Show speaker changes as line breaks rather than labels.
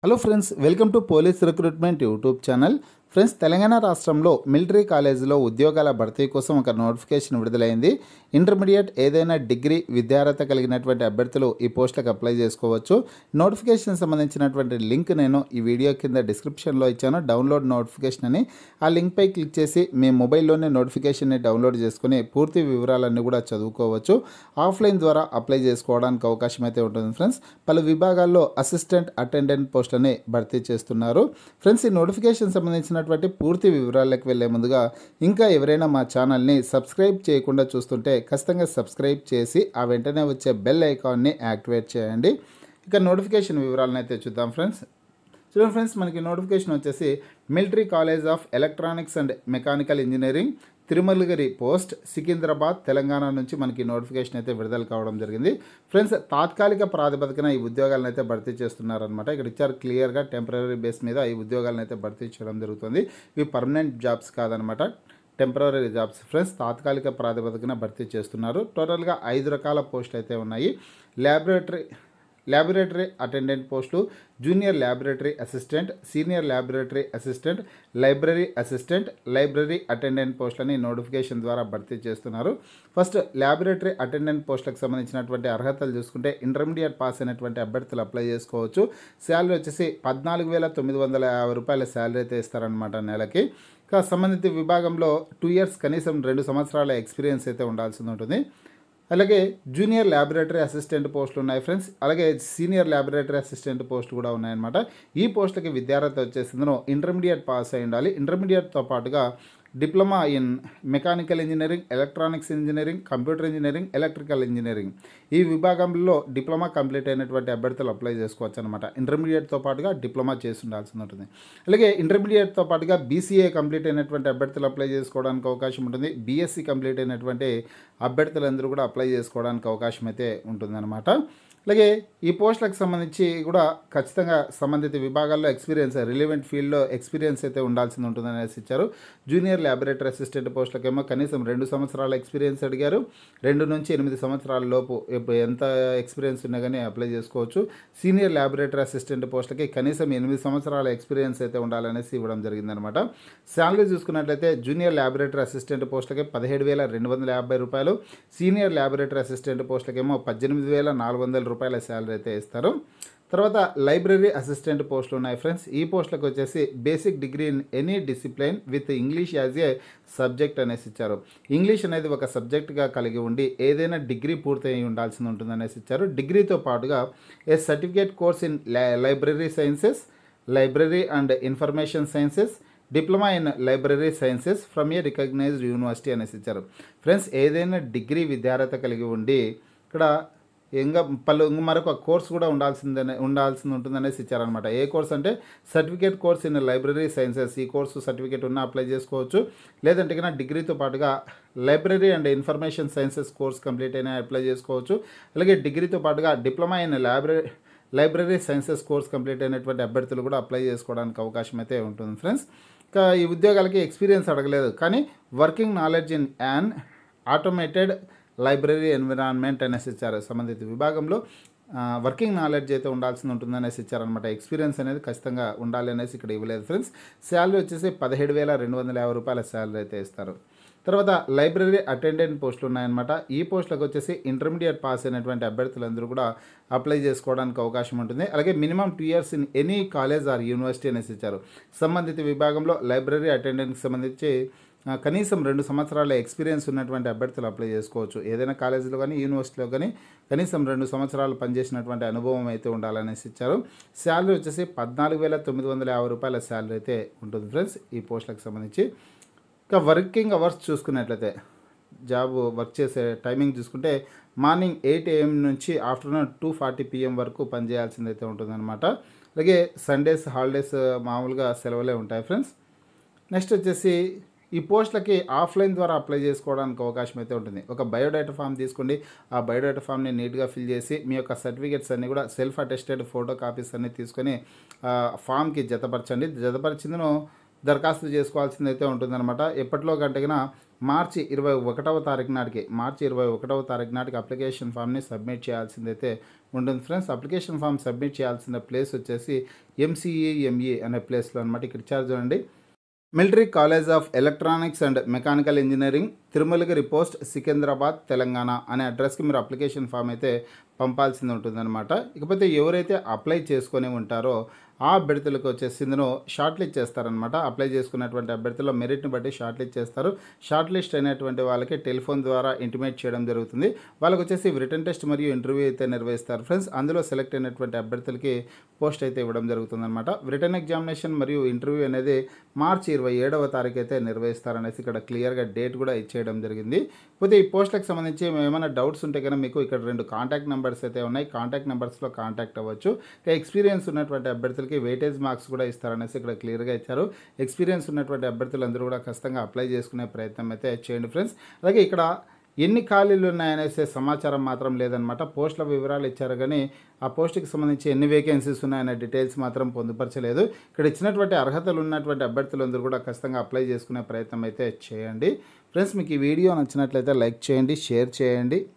hello friends welcome to police recruitment YouTube channel friends Telangana రాష్ట్రంలో military కాలేజీలో ఉద్యోగాల భర్తీ కోసం ఒక నోటిఫికేషన్ విడుదలైంది ఇంటర్మీడియట్ ఏదైనా డిగ్రీ విద్యార్హత కలిగినటువంటి అభ్యర్థులు ఈ పోస్టులకు అప్లై చేసుకోవచ్చు నోటిఫికేషన్ సంబంధించినటువంటి లింక్ నేను ఈ వీడియో కింద డిస్క్రిప్షన్లో ఇచ్చాను డౌన్లోడ్ నోటిఫికేషన్ అని ఆ లింక్పై క్లిక్ చేసి మీ మొబైల్లోనే నోటిఫికేషన్ని డౌన్లోడ్ చేసుకుని పూర్తి వివరాలన్నీ కూడా చదువుకోవచ్చు ఆఫ్లైన్ ద్వారా అప్లై చేసుకోవడానికి అవకాశం అయితే ఉంటుంది ఫ్రెండ్స్ పలు విభాగాల్లో అసిస్టెంట్ అటెండెంట్ పోస్టులని భర్తీ చేస్తున్నారు ఫ్రెండ్స్ ఈ నోటిఫికేషన్ సంబంధించినటువంటి పూర్తి వివరాలకు వెళ్ళే ముందుగా ఇంకా ఎవరైనా మా ఛానల్ని సబ్స్క్రైబ్ చేయకుండా చూస్తుంటే ఖచ్చితంగా సబ్స్క్రైబ్ చేసి ఆ వెంటనే వచ్చే బెల్ ఐకాన్ని యాక్టివేట్ చేయండి ఇక నోటిఫికేషన్ వివరాలను అయితే చూద్దాం ఫ్రెండ్స్ చూడండి ఫ్రెండ్స్ మనకి నోటిఫికేషన్ వచ్చేసి military college of electronics and mechanical engineering Tirumalagiri post Secunderabad Telangana నుంచి మనకి నోటిఫికేషన్ అయితే విడుదల కావడం జరిగింది ఫ్రెండ్స్ తాత్కాలిక ప్రాతిపదికన ఈ ఉద్యోగాలను అయితే భర్తీ చేస్తున్నారనమాట ఇక్కడ ఇచ్చారు క్లియర్గా టెంపరీ బేస్ మీద ఈ ఉద్యోగాలను అయితే భర్తీ చేయడం జరుగుతుంది ఇవి పర్మనెంట్ జాబ్స్ కాదనమాట టెంపరీ జాబ్స్ ఫ్రెండ్స్ తాత్కాలిక ప్రాతిపదికన భర్తీ చేస్తున్నారు టోటల్గా ఐదు రకాల పోస్టులు అయితే ఉన్నాయి laboratory laboratory attendant post junior laboratory assistant senior laboratory assistant library assistant library attendant పోస్టులని నోటిఫికేషన్ ద్వారా భర్తీ చేస్తున్నారు ఫస్ట్ ల్యాబొరేటరీ అటెండెంట్ పోస్టులకు సంబంధించినటువంటి అర్హతలు చూసుకుంటే ఇంటర్మీడియట్ పాస్ అయినటువంటి అభ్యర్థులు అప్లై చేసుకోవచ్చు శాలరీ వచ్చేసి పద్నాలుగు వేల తొమ్మిది వందల యాభై రూపాయల శాలరీ అయితే ఇస్తారనమాట నెలకి ఇంకా సంబంధిత విభాగంలో టూ ఇయర్స్ కనీసం రెండు సంవత్సరాల ఎక్స్పీరియన్స్ అయితే ఉండాల్సి ఉంటుంది అలాగే జూనియర్ ల్యాబొరేటరీ అసిస్టెంట్ పోస్టులు ఉన్నాయి ఫ్రెండ్స్ అలాగే సీనియర్ ల్యాబొరేటరీ అసిస్టెంట్ పోస్ట్ కూడా ఉన్నాయన్నమాట ఈ పోస్టులకి విద్యార్హత వచ్చేసిందో ఇంటర్మీడియట్ పాస్ అయి ఉండాలి ఇంటర్మీడియట్తో పాటుగా diploma in mechanical engineering electronics engineering computer engineering electrical engineering ఈ విభాగంలో డిప్లొమా కంప్లీట్ అయినటువంటి అభ్యర్థులు అప్లై చేసుకోవచ్చు అనమాట ఇంటర్మీడియట్తో పాటుగా డిప్లొమా చేసి ఉండాల్సి ఉంటుంది అలాగే ఇంటర్మీడియట్తో పాటుగా బీసీఏ కంప్లీట్ అయినటువంటి అభ్యర్థులు అప్లై చేసుకోవడానికి అవకాశం ఉంటుంది బీఎస్సీ కంప్లీట్ అయినటువంటి అభ్యర్థులందరూ కూడా అప్లై చేసుకోవడానికి అవకాశం అయితే ఉంటుందన్నమాట అలాగే ఈ పోస్టులకు సంబంధించి కూడా ఖచ్చితంగా సంబంధిత విభాగాల్లో ఎక్స్పీరియన్స్ రిలివెంట్ ఫీల్డ్లో ఎక్స్పీరియన్స్ అయితే ఉండాల్సి ఉంటుందని అనేసి ఇచ్చారు జూనియర్ ల్యాబొరేటరీ అసిస్టెంట్ పోస్టులకేమో కనీసం రెండు సంవత్సరాల ఎక్స్పీరియన్స్ అడిగారు రెండు నుంచి ఎనిమిది సంవత్సరాల లోపు ఎప్పు- ఎంత ఎక్స్పీరియన్స్ ఉన్నా కానీ అప్లై చేసుకోవచ్చు సీనియర్ ల్యాబొరేటరీ అసిస్టెంట్ పోస్టులకి కనీసం ఎనిమిది సంవత్సరాల ఎక్స్పీరియన్స్ అయితే ఉండాలనేసి ఇవ్వడం జరిగిందనమాట శాలరీ చూసుకున్నట్లయితే జూనియర్ ల్యాబొరేటరీ అసిస్టెంట్ పోస్టులకి పదిహేడు వేల రెండు వందల యాభై రూపాయలు సీనియర్ ల్యాబొరేటరీ అసిస్టెంట్ పోస్టులకేమో పద్దెనిమిది వేల నాలుగు వందల రూపాయల శాలరీ అయితే ఇస్తారు తర్వాత లైబ్రరీ అసిస్టెంట్ పోస్టులు ఉన్నాయి ఫ్రెండ్స్ ఈ పోస్టులకు వచ్చేసి basic degree in any discipline with English as a subject అనేసి ఇచ్చారు ఇంగ్లీష్ అనేది ఒక సబ్జెక్ట్గా కలిగి ఉండి ఏదైనా డిగ్రీ పూర్తయి ఉండాల్సి ఉంటుంది అనేసి ఇచ్చారు డిగ్రీతో పాటుగా a certificate course in library sciences library and information sciences diploma in library sciences from a recognised university అనేసి ఇచ్చారు ఫ్రెండ్స్ ఏదైనా డిగ్రీ విద్యార్హత కలిగి ఉండి ఇక్కడ ఇంకా పలు ఇంక మరొక కోర్స్ కూడా ఉండాల్సిందనే ఉండాల్సింది ఉంటుందనేసి ఇచ్చారనమాట ఏ కోర్స్ అంటే certificate course in library sciences ఈ కోర్సు సర్టిఫికేట్ ఉన్న అప్లై చేసుకోవచ్చు లేదంటే కన్నా డిగ్రీతో పాటుగా library and information sciences course complete అయినా అప్లై చేసుకోవచ్చు అలాగే డిగ్రీతో పాటుగా diploma in library library sciences course complete అయినటువంటి అభ్యర్థులు కూడా అప్లై చేసుకోవడానికి అవకాశం అయితే ఉంటుంది ఫ్రెండ్స్ ఇంకా ఈ ఉద్యోగాలకి ఎక్స్పీరియన్స్ అడగలేదు కానీ working knowledge in an automated library environment అనేసి ఇచ్చారు సంబంధిత విభాగంలో ఆ, వర్కింగ్ నాలెడ్జ్ అయితే ఉండాల్సి ఉంటుందనేసి ఇచ్చారనమాట ఎక్స్పీరియన్స్ అనేది ఖచ్చితంగా ఉండాలి అనేసి ఇక్కడ ఇవ్వలేదు ఫ్రెండ్స్ శాలరీ వచ్చేసి పదిహేడు వేల రెండు వందల యాభై రూపాయల శాలరీ అయితే ఇస్తారు తర్వాత లైబ్రరీ అటెండెంట్ పోస్టులు ఉన్నాయన్నమాట ఈ పోస్టులకు వచ్చేసి ఇంటర్మీడియట్ పాస్ అయినటువంటి అభ్యర్థులందరూ కూడా అప్లై చేసుకోవడానికి అవకాశం ఉంటుంది అలాగే minimum two years in any college or university అనేసి ఇచ్చారు సంబంధిత విభాగంలో లైబ్రరీ అటెండెంట్కి సంబంధించి ఆ, కనీసం రెండు సంవత్సరాల ఎక్స్పీరియన్స్ ఉన్నటువంటి అభ్యర్థులు అప్లై చేసుకోవచ్చు ఏదైనా కాలేజీలో కానీ యూనివర్సిటీలో కానీ కనీసం రెండు సంవత్సరాలు పనిచేసినటువంటి అనుభవం అయితే ఉండాలనేసి ఇచ్చారు శాలరీ వచ్చేసి పద్నాలుగు వేల తొమ్మిది వందల యాభై రూపాయల శాలరీ అయితే ఉంటుంది ఫ్రెండ్స్ ఈ పోస్టులకు సంబంధించి ఇంకా వర్కింగ్ అవర్స్ చూసుకున్నట్లయితే జాబ్ వర్క్ చేసే టైమింగ్ చూసుకుంటే మార్నింగ్ ఎయిట్ ఏఎం నుంచి ఆఫ్టర్నూన్ టూ ఫార్టీ పిఎం వరకు పనిచేయాల్సింది అయితే ఉంటుందన్నమాట అలాగే సండేస్ హాలిడేస్ మామూలుగా సెలవులే ఉంటాయి ఫ్రెండ్స్ నెక్స్ట్ వచ్చేసి ఈ పోస్టులకి ఆఫ్లైన్ ద్వారా అప్లై చేసుకోవడానికి అవకాశం అయితే ఉంటుంది ఒక బయోడేటా ఫామ్ తీసుకోండి ఆ బయోడేటా ఫామ్ని నీట్గా ఫిల్ చేసి మీ యొక్క సర్టిఫికేట్స్ అన్నీ కూడా సెల్ఫ్ అటెస్టెడ్ ఫోటో కాపీస్ అన్నీ తీసుకొని ఆ ఫామ్కి జతపరచండి జతపరిచిందను దరఖాస్తు చేసుకోవాల్సింది అయితే ఉంటుందన్నమాట ఎప్పట్లో కంటగిన మార్చి ఇరవై ఒకటవ తారీఖు నాటికి మార్చి ఇరవై ఒకటవ తారీఖు నాటికి అప్లికేషన్ ఫామ్ని సబ్మిట్ చేయాల్సిందైతే ఉంటుంది ఫ్రెండ్స్ అప్లికేషన్ ఫామ్ సబ్మిట్ చేయాల్సిన ప్లేస్ వచ్చేసి ఎంసీఈఎంఈ అనే ప్లేస్లో అనమాట ఇక్కడ ఇచ్చారు చూడండి military college of electronics and mechanical engineering Tirumalagiri post Secunderabad Telangana అనే అడ్రస్కి మీరు అప్లికేషన్ ఫామ్ అయితే పంపాల్సింది ఉంటుందన్నమాట ఇకపోతే ఎవరైతే అప్లై చేసుకొని ఉంటారో ఆ అభ్యర్థులకు వచ్చేసి ఇందులో షార్ట్ లిస్ట్ చేస్తారనమాట అప్లై చేసుకున్నటువంటి అభ్యర్థుల మెరిట్ని బట్టి షార్ట్ లిస్ట్ చేస్తారు షార్ట్ లిస్ట్ అయినటువంటి వాళ్ళకి టెలిఫోన్ ద్వారా ఇంటిమేట్ చేయడం జరుగుతుంది వాళ్ళకి వచ్చేసి రిటర్న్ టెస్ట్ మరియు ఇంటర్వ్యూ అయితే నిర్వహిస్తారు ఫ్రెండ్స్ అందులో సెలెక్ట్ అయినటువంటి అభ్యర్థులకి పోస్ట్ అయితే ఇవ్వడం జరుగుతుందన్నమాట రిటర్న్ ఎగ్జామినేషన్ మరియు ఇంటర్వ్యూ అనేది మార్చి ఇరవై ఏడవ తారీఖు అయితే నిర్వహిస్తారనేసి ఇక్కడ క్లియర్గా డేట్ కూడా ఇచ్చేయడం జరిగింది పోతే ఈ పోస్టులకు సంబంధించి ఏమైనా డౌట్స్ ఉంటే కనుక మీకు ఇక్కడ రెండు కాంటాక్ట్ నెంబర్స్ అయితే ఉన్నాయి కాంటాక్ట్ నెంబర్స్లో కాంటాక్ట్ అవ్వచ్చు ఇక ఎక్స్పీరియన్స్ ఉన్నటువంటి అభ్యర్థులకి వెయిటేజ్ మార్క్స్ కూడా ఇస్తారనేసి ఇక్కడ క్లియర్గా ఇచ్చారు ఎక్స్పీరియన్స్ ఉన్నటువంటి అభ్యర్థులు అందరూ కూడా ఖచ్చితంగా అప్లై చేసుకునే ప్రయత్నం అయితే చేయండి ఫ్రెండ్స్ అలాగే ఇక్కడ ఎన్ని ఖాళీలు ఉన్నాయనేసే సమాచారం మాత్రం లేదనమాట పోస్టుల వివరాలు ఇచ్చారు కానీ ఆ పోస్టుకి సంబంధించి ఎన్ని వేకెన్సీస్ ఉన్నాయనే డీటెయిల్స్ మాత్రం పొందుపరచలేదు ఇక్కడ ఇచ్చినటువంటి అర్హతలు ఉన్నటువంటి అభ్యర్థులందరూ కూడా ఖచ్చితంగా అప్లై చేసుకునే ప్రయత్నం అయితే చేయండి ఫ్రెండ్స్ మీకు ఈ వీడియో నచ్చినట్లయితే లైక్ చేయండి షేర్ చేయండి